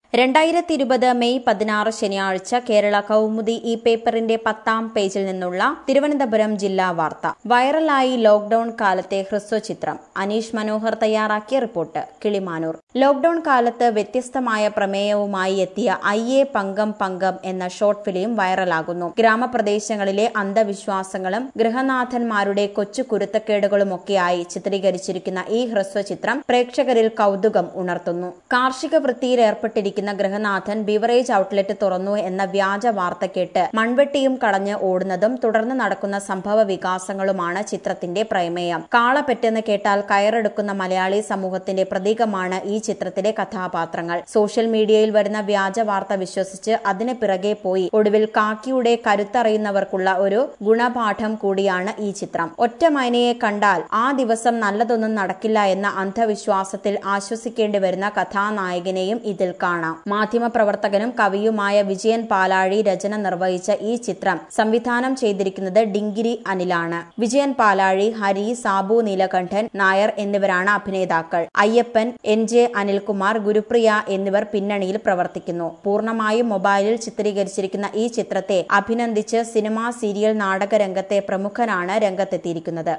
രണ്ടായിരത്തി ഇരുപത് മെയ് പതിനാറ് ശനിയാഴ്ച കേരള കൗമുദി ഈ പേപ്പറിന്റെ പത്താം പേജിൽ നിന്നുള്ള തിരുവനന്തപുരം ജില്ലാ വാർത്ത വൈറലായി ലോക്ഡൌൺ കാലത്തെ ഹ്രസ്വചിത്രം അനീഷ് മനോഹർ തയ്യാറാക്കിയ റിപ്പോർട്ട് കിളിമാനൂർ ലോക്ഡൌൺ കാലത്ത് വ്യത്യസ്തമായ പ്രമേയവുമായി എത്തിയ അയ്യേ പങ്കം പങ്കം എന്ന ഷോർട്ട് ഫിലിം വൈറലാകുന്നു ഗ്രാമപ്രദേശങ്ങളിലെ അന്ധവിശ്വാസങ്ങളും ഗൃഹനാഥന്മാരുടെ കൊച്ചു കുരുത്തക്കേടുകളുമൊക്കെയായി ചിത്രീകരിച്ചിരിക്കുന്ന ഈ ഹ്രസ്വചിത്രം പ്രേക്ഷകരിൽ കൗതുകം ഉണർത്തുന്നു കാർഷിക വൃത്തിയിൽ ഏർപ്പെട്ടിരിക്കുന്ന ഗൃഹനാഥൻ ബിവറേജ് ഔട്ട്ലെറ്റ് തുറന്നു എന്ന വ്യാജ വാർത്ത കേട്ട് മൺവെട്ടിയും കളഞ്ഞ് ഓടുന്നതും തുടർന്ന് നടക്കുന്ന സംഭവ വികാസങ്ങളുമാണ് ചിത്രത്തിന്റെ പ്രമേയം കാളപ്പെറ്റെന്ന് കേട്ടാൽ കയറെടുക്കുന്ന മലയാളി സമൂഹത്തിന്റെ പ്രതീകമാണ് ഈ ചിത്രത്തിലെ കഥാപാത്രങ്ങൾ സോഷ്യൽ മീഡിയയിൽ വരുന്ന വ്യാജ വാർത്ത വിശ്വസിച്ച് അതിന് പിറകെ പോയി ഒടുവിൽ കാക്കിയുടെ കരുത്തറിയുന്നവർക്കുള്ള ഒരു ഗുണപാഠം കൂടിയാണ് ഈ ചിത്രം ഒറ്റ മൈനയെ കണ്ടാൽ ആ ദിവസം നല്ലതൊന്നും നടക്കില്ല എന്ന അന്ധവിശ്വാസത്തിൽ ആശ്വസിക്കേണ്ടി വരുന്ന കഥാനായകനെയും ഇതിൽ കാണാം മാധ്യമപ്രവർത്തകനും കവിയുമായ വിജയൻ പാലാഴി രചന നിർവഹിച്ച ഈ ചിത്രം സംവിധാനം ചെയ്തിരിക്കുന്നത് ഡിങ്കിരി അനിലാണ് വിജയൻ പാലാഴി ഹരി സാബു നീലകണ്ഠൻ നായർ എന്നിവരാണ് അഭിനേതാക്കൾ അയ്യപ്പൻ എൻ ജെ അനിൽകുമാർ ഗുരുപ്രിയ എന്നിവർ പിന്നണിയിൽ പ്രവർത്തിക്കുന്നു പൂർണ്ണമായും മൊബൈലിൽ ചിത്രീകരിച്ചിരിക്കുന്ന ഈ ചിത്രത്തെ അഭിനന്ദിച്ച് സിനിമാ സീരിയൽ നാടക രംഗത്തെ പ്രമുഖനാണ് രംഗത്തെത്തിയിരിക്കുന്നത്